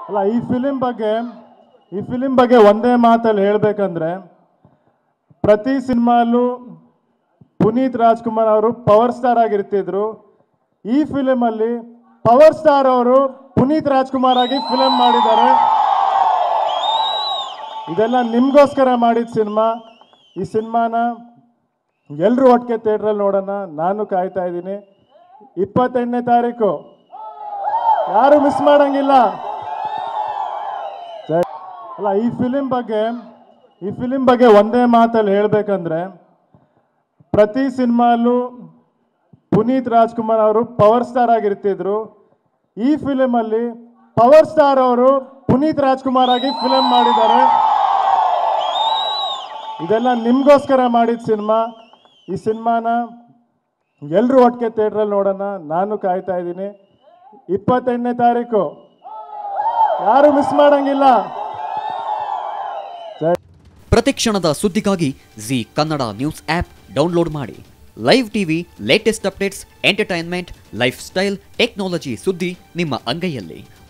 ಅಲ್ಲ ಈ ಫಿಲಿಂ ಬಗ್ಗೆ ಈ ಫಿಲಿಂ ಬಗ್ಗೆ ಒಂದೇ ಮಾತಲ್ಲಿ ಹೇಳಬೇಕಂದ್ರೆ ಪ್ರತಿ ಸಿನಿಮಾಲ್ಲೂ ಪುನೀತ್ ರಾಜ್ಕುಮಾರ್ ಅವರು ಪವರ್ ಸ್ಟಾರ್ ಆಗಿರ್ತಿದ್ರು ಈ ಫಿಲಿಮಲ್ಲಿ ಪವರ್ ಸ್ಟಾರ್ ಅವರು ಪುನೀತ್ ರಾಜ್ಕುಮಾರ್ ಆಗಿ ಫಿಲಂ ಮಾಡಿದ್ದಾರೆ ಇದೆಲ್ಲ ನಿಮಗೋಸ್ಕರ ಮಾಡಿದ ಸಿನಿಮಾ ಈ ಸಿನಿಮಾನ ಎಲ್ಲರೂ ಒಟ್ಟಿಗೆ ಥಿಯೇಟ್ರಲ್ಲಿ ನೋಡೋಣ ನಾನು ಕಾಯ್ತಾ ಇದ್ದೀನಿ ಇಪ್ಪತ್ತೆಂಟನೇ ತಾರೀಕು ಯಾರು ಮಿಸ್ ಮಾಡಂಗಿಲ್ಲ ಜೈ ಅಲ್ಲ ಈ ಫಿಲಿಂ ಬಗ್ಗೆ ಈ ಫಿಲಿಂ ಬಗ್ಗೆ ಒಂದೇ ಮಾತಲ್ಲಿ ಹೇಳಬೇಕಂದ್ರೆ ಪ್ರತಿ ಸಿನಿಮಾಲ್ಲೂ ಪುನೀತ್ ರಾಜ್ಕುಮಾರ್ ಅವರು ಪವರ್ ಸ್ಟಾರ್ ಆಗಿರ್ತಿದ್ರು ಈ ಫಿಲಿಮಲ್ಲಿ ಪವರ್ ಸ್ಟಾರ್ ಅವರು ಪುನೀತ್ ರಾಜ್ಕುಮಾರ್ ಆಗಿ ಫಿಲಂ ಮಾಡಿದ್ದಾರೆ ಇದೆಲ್ಲ ನಿಮಗೋಸ್ಕರ ಮಾಡಿದ ಸಿನಿಮಾ ಈ ಸಿನಿಮಾನ ಎಲ್ಲರೂ ಒಟ್ಟಿಗೆ ಥಿಯೇಟ್ರಲ್ಲಿ ನೋಡೋಣ ನಾನು ಕಾಯ್ತಾ ಇದ್ದೀನಿ ಇಪ್ಪತ್ತೆಂಟನೇ ತಾರೀಕು ಯಾರು ಮಿಸ್ ಮಾಡಂಗಿಲ್ಲ ಪ್ರತಿಕ್ಷಣದ ಸುದ್ದಿಗಾಗಿ Zee Kannada news app download ಮಾಡಿ live TV latest updates entertainment life style technology ಸುದ್ದಿ ನಿಮ್ಮ ಅಂಗೈಯಲ್ಲಿ